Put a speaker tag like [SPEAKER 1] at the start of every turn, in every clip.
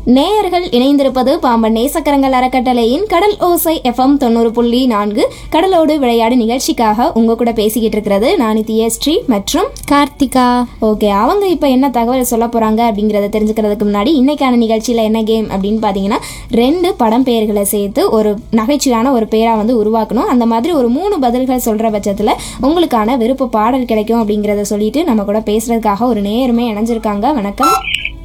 [SPEAKER 1] நேயர்கள் இணைந்திருப்பது பாம்பன் நேசக்கரங்கள் அறக்கட்டளையின் கடல் ஓசை எஃப்எம் தொண்ணூறு புள்ளி நான்கு கடலோடு விளையாடு நிகழ்ச்சிக்காக உங்க கூட பேசிக்கிட்டு இருக்கிறது நான் ஸ்ரீ மற்றும்
[SPEAKER 2] கார்த்திகா
[SPEAKER 1] ஓகே அவங்க இப்போ என்ன தகவல் சொல்ல போறாங்க அப்படிங்கிறத தெரிஞ்சுக்கிறதுக்கு முன்னாடி இன்னைக்கான நிகழ்ச்சியில் என்ன கேம் அப்படின்னு பார்த்தீங்கன்னா ரெண்டு படம் பெயர்களை சேர்த்து ஒரு நகைச்சுவையான ஒரு பேரா வந்து உருவாக்கணும் அந்த மாதிரி ஒரு மூணு பதில்கள் சொல்ற பட்சத்தில் உங்களுக்கான விருப்ப பாடல் கிடைக்கும் அப்படிங்கிறத சொல்லிட்டு நம்ம கூட பேசுறதுக்காக ஒரு நேயருமே இணைஞ்சிருக்காங்க வணக்கம்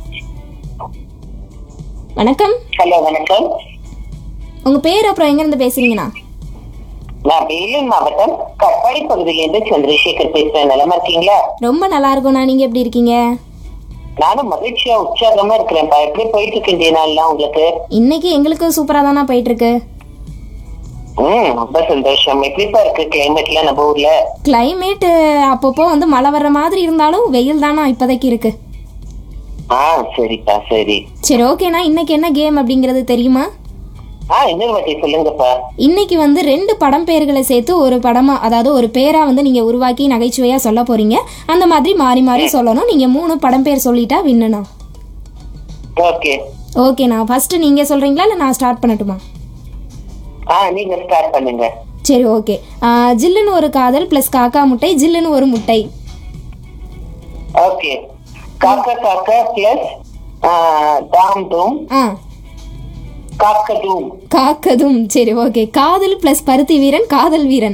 [SPEAKER 1] வணக்கம்
[SPEAKER 3] ஹலோ வணக்கம்
[SPEAKER 1] உங்க பேர் அப்புறம் எங்க இருந்து பேசுறீங்கண்ணா
[SPEAKER 3] நான் வேலூர் மாவட்டம் கட்பாடி பகுதியிலிருந்து சந்திரசேகர் பேசுறேன் நலமா இருக்கீங்களா
[SPEAKER 1] ரொம்ப நல்லா இருக்கும்ண்ணா நீங்க எப்படி இருக்கீங்க
[SPEAKER 3] நானும் மகிழ்ச்சியா உற்சாகமா இருக்கிறேன்ப்பா எப்படி போயிட்டு இருக்கு இந்த நாள்லாம் உங்களுக்கு
[SPEAKER 1] இன்னைக்கு எங்களுக்கு சூப்பரா தானா போயிட்டு இருக்கு
[SPEAKER 3] ம் ரொம்ப சந்தோஷம் எப்படிப்பா இருக்கு கிளைமேட்லாம் நம்ம ஊர்ல
[SPEAKER 1] கிளைமேட் அப்பப்போ வந்து மழை வர்ற மாதிரி இருந்தாலும் வெயில் தானா இப்போதைக்கு இருக்கு
[SPEAKER 3] ஆ சரிப்பா சரி
[SPEAKER 1] சரி ஓகேண்ணா இன்னைக்கு என்ன கேம் அப்படிங்கிறது தெரியுமா
[SPEAKER 3] ஆ இன்னொரு வாட்டி சொல்லுங்கப்பா
[SPEAKER 1] இன்னைக்கு வந்து ரெண்டு படம் பெயர்களை சேர்த்து ஒரு படமா அதாவது ஒரு பேரா வந்து நீங்க உருவாக்கி நகைச்சுவையா சொல்ல போறீங்க அந்த மாதிரி மாறி மாறி சொல்லணும் நீங்க மூணு படம் பேர் சொல்லிட்டா வின்னுண்ணா
[SPEAKER 3] ஓகே
[SPEAKER 1] ஓகேண்ணா ஃபர்ஸ்ட் நீங்க சொல்றீங்களா இல்லை நான் ஸ்டார்ட் பண்ணட்டுமா
[SPEAKER 3] ஆ நீங்க ஸ்டார்ட் பண்ணுங்க
[SPEAKER 1] சரி ஓகே ஜில்லுன்னு ஒரு காதல் ப்ளஸ் காக்கா முட்டை ஜில்லுன்னு ஒரு முட்டை
[SPEAKER 3] ஓகே காக்கா காக்கா பிளஸ் தாம் தூம்
[SPEAKER 1] ஆ
[SPEAKER 3] காக்கதூம்
[SPEAKER 1] காக்கதும் சரி ஓகே காதல் ப்ளஸ் பருத்தி வீரன் காதல் வீரன்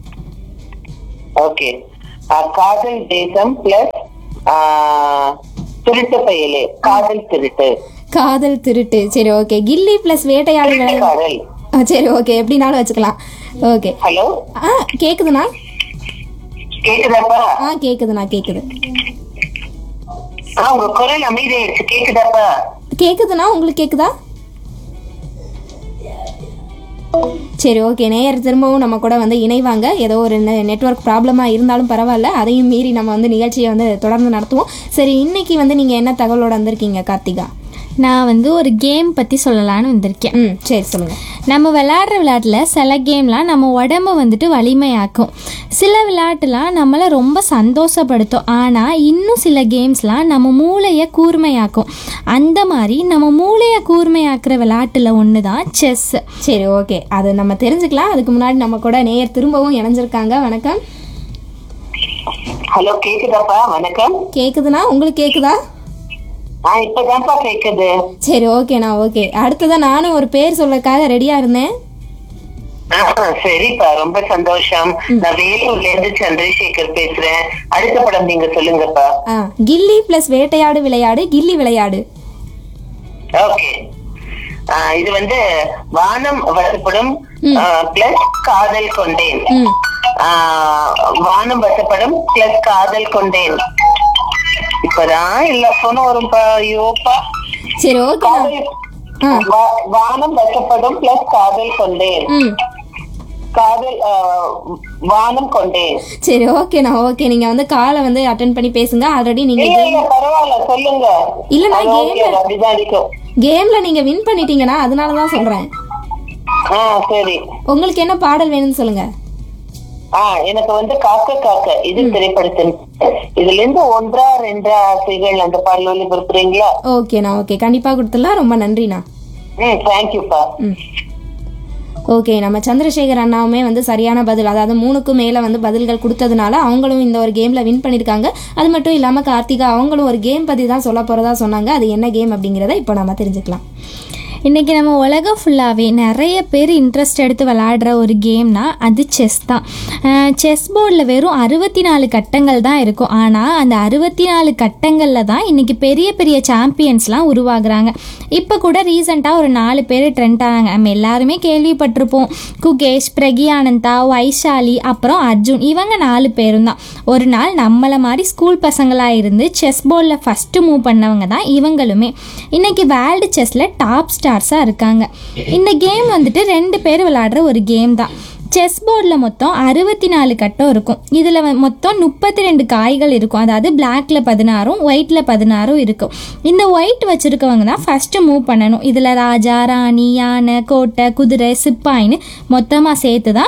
[SPEAKER 3] ஓகே காதல் தேசம் பிளஸ் திருட்டு பயலே காதல் திருட்டு
[SPEAKER 1] காதல் திருட்டு சரி ஓகே கில்லி ப்ளஸ் வேட்டையாடு விளையாடு
[SPEAKER 3] காதல்
[SPEAKER 1] ஆ, சரி ஓகே எப்படினாலும் வச்சுக்கலாம் ஓகே
[SPEAKER 3] ஹலோ
[SPEAKER 1] ஆ கேக்குதுண்ணா
[SPEAKER 3] கேக்குதாப்பா
[SPEAKER 1] ஆ கேக்குதுண்ணா கேக்குது
[SPEAKER 3] ஆ உங்க குரல் அமைதியாயிடுச்சு கேக்குதாப்பா
[SPEAKER 1] கேக்குதுண்ணா உங்களுக்கு கேக்குதா சரி ஓகே நேயர் திரும்பவும் நம்ம கூட வந்து இணைவாங்க ஏதோ ஒரு நெட்வொர்க் ப்ராப்ளமாக இருந்தாலும் பரவாயில்ல அதையும் மீறி நம்ம வந்து நிகழ்ச்சியை வந்து தொடர்ந்து நடத்துவோம் சரி இன்னைக்கு வந்து நீங்கள் என்ன தகவலோட வந்திருக்கீங்க கார்த்திகா
[SPEAKER 2] நான் வந்து ஒரு கேம் பற்றி சொல்லலான்னு வந்திருக்கேன்
[SPEAKER 1] ம் சரி சொல்லுங்கள்
[SPEAKER 2] நம்ம விளையாடுற விளையாட்டில் சில கேம்லாம் நம்ம உடம்ப வந்துட்டு வலிமையாக்கும் சில விளையாட்டுலாம் நம்மளை ரொம்ப சந்தோஷப்படுத்தும் ஆனால் இன்னும் சில கேம்ஸ்லாம் நம்ம மூளையை கூர்மையாக்கும் அந்த மாதிரி நம்ம மூளையை கூர்மையாக்குற விளையாட்டில் ஒன்று தான் செஸ்
[SPEAKER 1] சரி ஓகே அது நம்ம தெரிஞ்சுக்கலாம் அதுக்கு முன்னாடி நம்ம கூட நேயர் திரும்பவும் இணைஞ்சிருக்காங்க வணக்கம்
[SPEAKER 3] ஹலோ கேக்குதாப்பா வணக்கம்
[SPEAKER 1] கேக்குதுண்ணா உங்களுக்கு கேக்குதா
[SPEAKER 3] ஆ இப்பதான்ப்பா கேக்குது
[SPEAKER 1] சரி ஓகேண்ணா ஓகே அடுத்ததான் நானும் ஒரு பேர் சொல்லக்காக ரெடியாக இருந்தேன்
[SPEAKER 3] ஆ, சரிப்பா ரொம்ப சந்தோஷம் நான் வேலூர்ல இருந்து சந்திரசேகர் பேசுறேன் அடுத்த படம் நீங்க சொல்லுங்கப்பா
[SPEAKER 1] ஆ கில்லி ப்ளஸ் வேட்டையாடு விளையாடு கில்லி விளையாடு
[SPEAKER 3] ஓகே இது வந்து வானம் வசப்படும் பிளஸ் காதல் கொண்டேன்
[SPEAKER 1] ம்
[SPEAKER 3] ஆ, வானம் வசப்படும் பிளஸ் காதல் கொண்டேன் இப்பதான் எல்லா போனும் வரும்பா ஐயோப்பா
[SPEAKER 1] சரி ஓகேண்ணா
[SPEAKER 3] காதல் வா- வானம் வசப்படும் பிளஸ் காதல் கொண்டேன்
[SPEAKER 1] ம்
[SPEAKER 3] காதல் ஆ, வானம் கொண்டேன்
[SPEAKER 1] சரி ஓகேண்ணா ஓகே நீங்க வந்து காலை வந்து அட்டன் பண்ணி பேசுங்க ஆல்ரெடி நீங்க
[SPEAKER 3] இல்ல இல்ல பரவாயில்ல சொல்லுங்க
[SPEAKER 1] இல்லண்ணா,
[SPEAKER 3] அது okay,
[SPEAKER 1] game-
[SPEAKER 3] அது அப்படிதான் அடிக்கும்
[SPEAKER 1] கேம்ல நீங்க வின் பண்ணிட்டீங்கன்னா அதனால தான் சொல்றேன்
[SPEAKER 3] ஆ சரி
[SPEAKER 1] உங்களுக்கு என்ன பாடல் வேணும்னு சொல்லுங்க
[SPEAKER 3] ஆ எனக்கு வந்து காக்க காக்க இது திரைப்படத்தின் இதுல இருந்து ஒன்றா ரெண்டா ஆசைகள் அந்த பாடல் ஒளி பொறுப்புறீங்களா
[SPEAKER 1] ஓகேண்ணா ஓகே கண்டிப்பா கொடுத்துடலாம் ரொம்ப நன்றிண்ணா
[SPEAKER 3] ம் தேங்க்யூப்பா
[SPEAKER 1] ம் ஓகே நம்ம சந்திரசேகர் அண்ணாவுமே வந்து சரியான பதில் அதாவது மூணுக்கும் மேலே வந்து பதில்கள் கொடுத்ததுனால அவங்களும் இந்த ஒரு கேமில் வின் பண்ணியிருக்காங்க அது மட்டும் இல்லாமல் கார்த்திகா அவங்களும் ஒரு கேம் பற்றி தான் சொல்ல போகிறதா சொன்னாங்க அது என்ன கேம் அப்படிங்கிறத இப்போ நம்ம தெரிஞ்சுக்கலாம்
[SPEAKER 2] இன்றைக்கி நம்ம உலகம் ஃபுல்லாகவே நிறைய பேர் இன்ட்ரெஸ்ட் எடுத்து விளையாடுற ஒரு கேம்னா அது செஸ் தான் செஸ் போர்டில் வெறும் அறுபத்தி நாலு கட்டங்கள் தான் இருக்கும் ஆனால் அந்த அறுபத்தி நாலு கட்டங்களில் தான் இன்றைக்கி பெரிய பெரிய சாம்பியன்ஸ்லாம் உருவாகுறாங்க இப்போ கூட ரீசெண்டாக ஒரு நாலு பேர் ட்ரெண்ட் ஆனாங்க நம்ம எல்லாருமே கேள்விப்பட்டிருப்போம் குகேஷ் பிரகியானந்தா வைஷாலி அப்புறம் அர்ஜுன் இவங்க நாலு பேரும் தான் ஒரு நாள் நம்மளை மாதிரி ஸ்கூல் பசங்களாக இருந்து செஸ் போர்டில் ஃபஸ்ட்டு மூவ் பண்ணவங்க தான் இவங்களுமே இன்னைக்கு வேர்ல்டு செஸ்ஸில் டாப் ஸ்டார்ஸாக இருக்காங்க இந்த கேம் வந்துட்டு ரெண்டு பேர் விளையாடுற ஒரு கேம் தான் செஸ் போர்டில் மொத்தம் அறுபத்தி நாலு கட்டம் இருக்கும் இதில் மொத்தம் முப்பத்தி ரெண்டு காய்கள் இருக்கும் அதாவது பிளாக்ல பதினாறும் ஒயிட்டில் பதினாறும் இருக்கும் இந்த ஒயிட் வச்சுருக்கவங்க தான் ஃபஸ்ட்டு மூவ் பண்ணணும் இதில் ராஜா ராணி யானை கோட்டை குதிரை சிப்பாயின்னு மொத்தமாக சேர்த்து தான்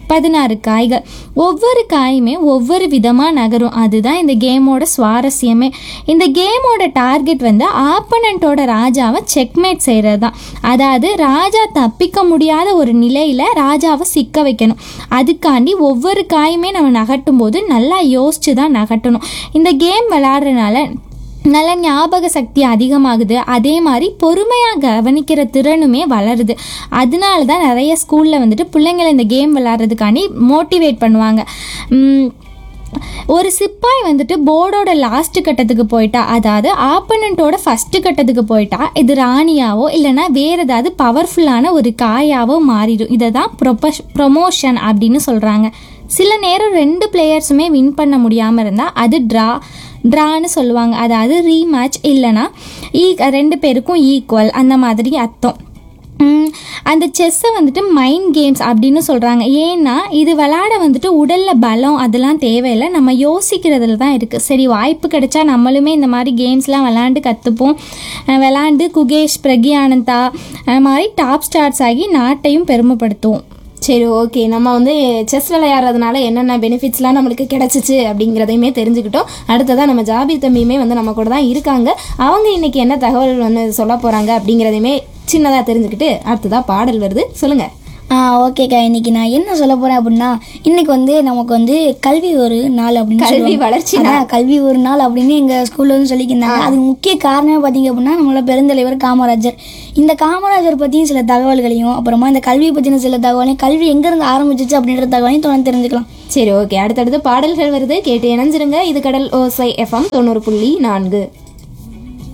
[SPEAKER 2] பதினாறு காய்கள் ஒவ்வொரு காயுமே ஒவ்வொரு விதமாக நகரும் அதுதான் இந்த கேமோட சுவாரஸ்யமே இந்த கேமோட டார்கெட் வந்து ஆப்பனண்ட்டோட ராஜாவை செக்மேட் செய்கிறது தான் அதாவது ராஜா தப்பிக்க முடியாத ஒரு நிலையில் ராஜாவை சிக்க வைக்கணும் அதுக்காண்டி ஒவ்வொரு காயுமே நம்ம நகட்டும் போது நல்லா யோசிச்சு தான் நகட்டணும் இந்த கேம் விளையாடுறதுனால நல்ல ஞாபக சக்தி அதிகமாகுது அதே மாதிரி பொறுமையாக கவனிக்கிற திறனுமே வளருது அதனால தான் நிறைய ஸ்கூலில் வந்துட்டு பிள்ளைங்களை இந்த கேம் விளாட்றதுக்காண்டி மோட்டிவேட் பண்ணுவாங்க உம், ஒரு சிப்பாய் வந்துட்டு போர்டோட லாஸ்ட் கட்டத்துக்கு போயிட்டா அதாவது ஆப்பனண்ட்டோட ஃபஸ்ட்டு கட்டத்துக்கு போயிட்டா இது ராணியாவோ இல்லைன்னா வேறு ஏதாவது பவர்ஃபுல்லான ஒரு காயாவோ மாறிடும் இதை தான் ப்ரொபஷ் ப்ரொமோஷன் அப்படின்னு சொல்கிறாங்க சில நேரம் ரெண்டு பிளேயர்ஸுமே வின் பண்ண முடியாமல் இருந்தால் அது ட்ரா ட்ரான்னு சொல்லுவாங்க அதாவது ரீமேட்ச் இல்லைன்னா ஈ ரெண்டு பேருக்கும் ஈக்குவல் அந்த மாதிரி அர்த்தம் உம், அந்த செஸ்ஸை வந்துட்டு மைண்ட் கேம்ஸ் அப்படின்னு சொல்கிறாங்க ஏன்னா இது விளாட வந்துட்டு உடலில் பலம் அதெல்லாம் தேவையில்லை நம்ம யோசிக்கிறதுல தான் இருக்குது சரி வாய்ப்பு கிடைச்சா நம்மளுமே இந்த மாதிரி கேம்ஸ்லாம் விளாண்டு கற்றுப்போம் விளாண்டு குகேஷ் பிரக்யானந்தா அது மாதிரி டாப் ஸ்டார்ஸ் ஆகி நாட்டையும் பெருமைப்படுத்துவோம்
[SPEAKER 1] சரி ஓகே நம்ம வந்து செஸ் விளையாடுறதுனால என்னென்ன பெனிஃபிட்ஸ்லாம் நம்மளுக்கு கிடைச்சிச்சு அப்படிங்கிறதையுமே தெரிஞ்சுக்கிட்டோம் அடுத்ததான் நம்ம ஜாபீர் தம்பியுமே வந்து நம்ம கூட தான் இருக்காங்க அவங்க இன்னைக்கு என்ன தகவல் வந்து சொல்ல போகிறாங்க அப்படிங்கிறதையுமே சின்னதாக தெரிஞ்சுக்கிட்டு அடுத்ததாக பாடல் வருது சொல்லுங்கள்
[SPEAKER 4] ஆ ஓகேக்கா இன்னைக்கு நான் என்ன சொல்ல போறேன் அப்படின்னா இன்னைக்கு வந்து நமக்கு வந்து கல்வி ஒரு நாள் அப்படின்னு
[SPEAKER 1] கல்வி
[SPEAKER 4] சொல்லுவாங்க.
[SPEAKER 1] வளர்ச்சி
[SPEAKER 4] அதான் கல்வி ஒரு நாள் அப்படின்னு எங்க ஸ்கூல்ல வந்து சொல்லியிருந்தாங்க அதுக்கு முக்கிய காரணம் பாத்தீங்க அப்படின்னா நம்மளோட பெருந்தலைவர் காமராஜர் இந்த காமராஜர் பத்தியும் சில தகவல்களையும் அப்புறமா இந்த கல்வி பத்தின சில தகவலையும் கல்வி எங்க இருந்து ஆரம்பிச்சிச்சு அப்படின்ற தகவலையும் தொடர்ந்து தெரிஞ்சுக்கலாம்
[SPEAKER 1] சரி ஓகே அடுத்தடுத்து பாடல்கள் வருது கேட்டு இணைஞ்சிருங்க இது கடல் ஓசை எஃப்எம் தொண்ணூறு புள்ளி நான்கு